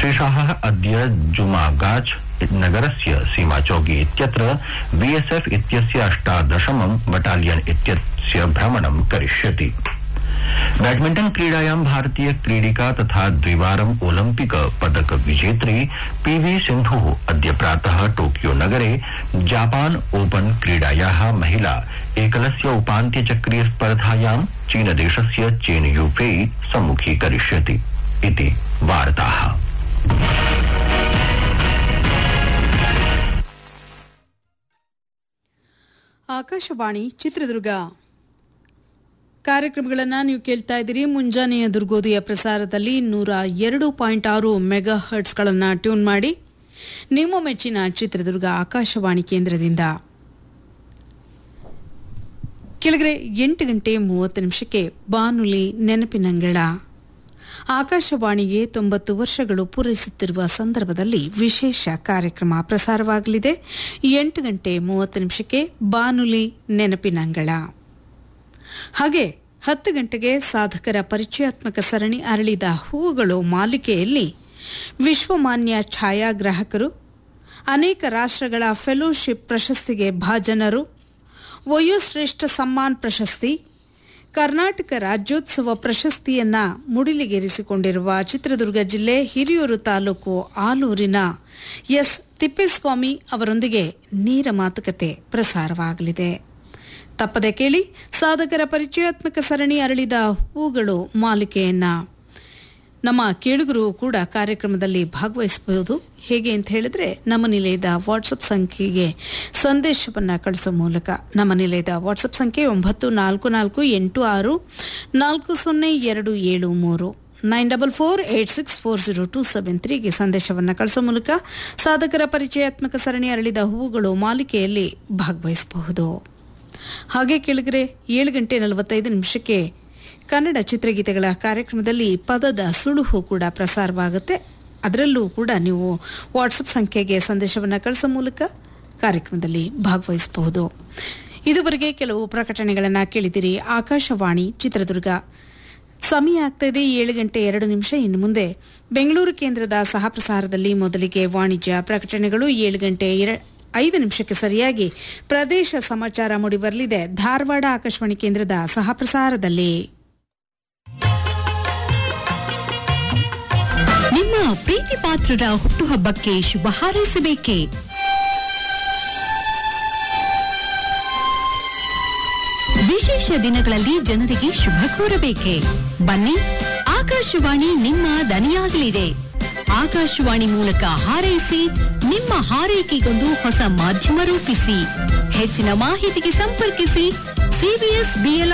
श्रीशाहः अद्य जुमागाछ नगरस्य सीमाचौकी इत्यत्र बीएसएफ इत्यस्य अष्टादशमं बटालियन इत्यस्य भ्रमणं करिष्यति बैडमिण्टन क्रीडायां भारतीय क्रीडिका तथा द्विवारम् ओलम्पिक पदक विजेत्री पीवी सिन्धुः अद्य प्रातः टोक्यो नगरे जापान ओपन क्रीडायाः महिला एकलस्य उपान्त्यचक्रीय स्पर्धायां चीनदेशस्य चेन यूफेई सम्मुखीकरिष्यति इति वार्ताः ಆಕಾಶವಾಣಿ ಚಿತ್ರದುರ್ಗ ಕಾರ್ಯಕ್ರಮಗಳನ್ನು ನೀವು ಕೇಳ್ತಾ ಇದ್ದೀರಿ ಮುಂಜಾನೆಯ ದುರ್ಗೋದಯ ಪ್ರಸಾರದಲ್ಲಿ ನೂರ ಎರಡು ಪಾಯಿಂಟ್ ಆರು ಮೆಗಾ ಹರ್ಟ್ಸ್ಗಳನ್ನು ಟ್ಯೂನ್ ಮಾಡಿ ನಿಮ್ಮ ಮೆಚ್ಚಿನ ಚಿತ್ರದುರ್ಗ ಆಕಾಶವಾಣಿ ಕೇಂದ್ರದಿಂದ ಕೆಳಗಡೆ ಎಂಟು ಗಂಟೆ ಮೂವತ್ತು ನಿಮಿಷಕ್ಕೆ ಬಾನುಲಿ ನೆನಪಿನಂಗಳ ಆಕಾಶವಾಣಿಗೆ ತೊಂಬತ್ತು ವರ್ಷಗಳು ಪೂರೈಸುತ್ತಿರುವ ಸಂದರ್ಭದಲ್ಲಿ ವಿಶೇಷ ಕಾರ್ಯಕ್ರಮ ಪ್ರಸಾರವಾಗಲಿದೆ ಎಂಟು ಗಂಟೆ ಮೂವತ್ತು ನಿಮಿಷಕ್ಕೆ ಬಾನುಲಿ ನೆನಪಿನಂಗಳ ಹಾಗೆ ಹತ್ತು ಗಂಟೆಗೆ ಸಾಧಕರ ಪರಿಚಯಾತ್ಮಕ ಸರಣಿ ಅರಳಿದ ಹೂವುಗಳು ಮಾಲಿಕೆಯಲ್ಲಿ ವಿಶ್ವಮಾನ್ಯ ಛಾಯಾಗ್ರಾಹಕರು ಅನೇಕ ರಾಷ್ಟ್ರಗಳ ಫೆಲೋಶಿಪ್ ಪ್ರಶಸ್ತಿಗೆ ಭಾಜನರು ವಯೋಶ್ರೇಷ್ಠ ಸಮ್ಮಾನ್ ಪ್ರಶಸ್ತಿ ಕರ್ನಾಟಕ ರಾಜ್ಯೋತ್ಸವ ಪ್ರಶಸ್ತಿಯನ್ನ ಮುಡಿಲಿಗೇರಿಸಿಕೊಂಡಿರುವ ಚಿತ್ರದುರ್ಗ ಜಿಲ್ಲೆ ಹಿರಿಯೂರು ತಾಲೂಕು ಆಲೂರಿನ ಎಸ್ ತಿಪ್ಪೇಸ್ವಾಮಿ ಅವರೊಂದಿಗೆ ನೇರ ಮಾತುಕತೆ ಪ್ರಸಾರವಾಗಲಿದೆ ತಪ್ಪದೆ ಕೇಳಿ ಸಾಧಕರ ಪರಿಚಯಾತ್ಮಕ ಸರಣಿ ಅರಳಿದ ಹೂಗಳು ಮಾಲಿಕೆಯನ್ನ ನಮ್ಮ ಕೇಳುಗರು ಕೂಡ ಕಾರ್ಯಕ್ರಮದಲ್ಲಿ ಭಾಗವಹಿಸಬಹುದು ಹೇಗೆ ಅಂತ ಹೇಳಿದ್ರೆ ನಮ್ಮ ನಿಲಯದ ವಾಟ್ಸಪ್ ಸಂಖ್ಯೆಗೆ ಸಂದೇಶವನ್ನು ಕಳಿಸೋ ಮೂಲಕ ನಮ್ಮ ನಿಲಯದ ವಾಟ್ಸಪ್ ಸಂಖ್ಯೆ ಒಂಬತ್ತು ನಾಲ್ಕು ನಾಲ್ಕು ಎಂಟು ಆರು ನಾಲ್ಕು ಸೊನ್ನೆ ಎರಡು ಏಳು ಮೂರು nine double four eight six four zero two seven ತ್ರೀಗೆ ಸಂದೇಶವನ್ನು ಕಳಿಸೋ ಮೂಲಕ ಸಾಧಕರ ಪರಿಚಯಾತ್ಮಕ ಸರಣಿ ಅರಳಿದ ಹೂವುಗಳು ಮಾಲಿಕೆಯಲ್ಲಿ ಭಾಗವಹಿಸಬಹುದು ಹಾಗೆ ಕೆಳಗರೆ ಏಳು ಗಂಟೆ ನಲವತ್ತೈದು ನಿಮಿಷಕ್ಕೆ ಕನ್ನಡ ಚಿತ್ರಗೀತೆಗಳ ಕಾರ್ಯಕ್ರಮದಲ್ಲಿ ಪದದ ಸುಳುಹು ಕೂಡ ಪ್ರಸಾರವಾಗುತ್ತೆ ಅದರಲ್ಲೂ ಕೂಡ ನೀವು ವಾಟ್ಸಪ್ ಸಂಖ್ಯೆಗೆ ಸಂದೇಶವನ್ನು ಕಳಿಸೋ ಮೂಲಕ ಕಾರ್ಯಕ್ರಮದಲ್ಲಿ ಭಾಗವಹಿಸಬಹುದು ಇದುವರೆಗೆ ಕೆಲವು ಪ್ರಕಟಣೆಗಳನ್ನು ಕೇಳಿದಿರಿ ಆಕಾಶವಾಣಿ ಚಿತ್ರದುರ್ಗ ಸಮಯ ಆಗ್ತಾ ಇದೆ ಏಳು ಗಂಟೆ ಎರಡು ನಿಮಿಷ ಇನ್ನು ಮುಂದೆ ಬೆಂಗಳೂರು ಕೇಂದ್ರದ ಸಹ ಪ್ರಸಾರದಲ್ಲಿ ಮೊದಲಿಗೆ ವಾಣಿಜ್ಯ ಪ್ರಕಟಣೆಗಳು ಏಳು ಗಂಟೆ ಎರ- ಐದು ನಿಮಿಷಕ್ಕೆ ಸರಿಯಾಗಿ ಪ್ರದೇಶ ಸಮಾಚಾರ ಮೂಡಿಬರಲಿದೆ ಧಾರವಾಡ ಆಕಾಶವಾಣಿ ಕೇಂದ್ರದ ಸಹ ಪ್ರಸಾರದಲ್ಲಿ ನಿಮ್ಮ ಪ್ರೀತಿ ಪಾತ್ರರ ಹುಟ್ಟುಹಬ್ಬಕ್ಕೆ ಶುಭ ಹಾರೈಸಬೇಕೇ ವಿಶೇಷ ದಿನಗಳಲ್ಲಿ ಜನರಿಗೆ ಶುಭ ಕೋರಬೇಕೆ ಬನ್ನಿ ಆಕಾಶವಾಣಿ ನಿಮ್ಮ ದನಿಯಾಗಲಿದೆ ಆಕಾಶವಾಣಿ ಮೂಲಕ ಹಾರೈಸಿ ನಿಮ್ಮ ಹಾರೈಕೆಗೊಂದು ಹೊಸ ಮಾಧ್ಯಮ ರೂಪಿಸಿ ಹೆಚ್ಚಿನ ಮಾಹಿತಿಗೆ ಸಂಪರ್ಕಿಸಿ ಸಿಬಿಎಸ್ ಬಿಎಲ್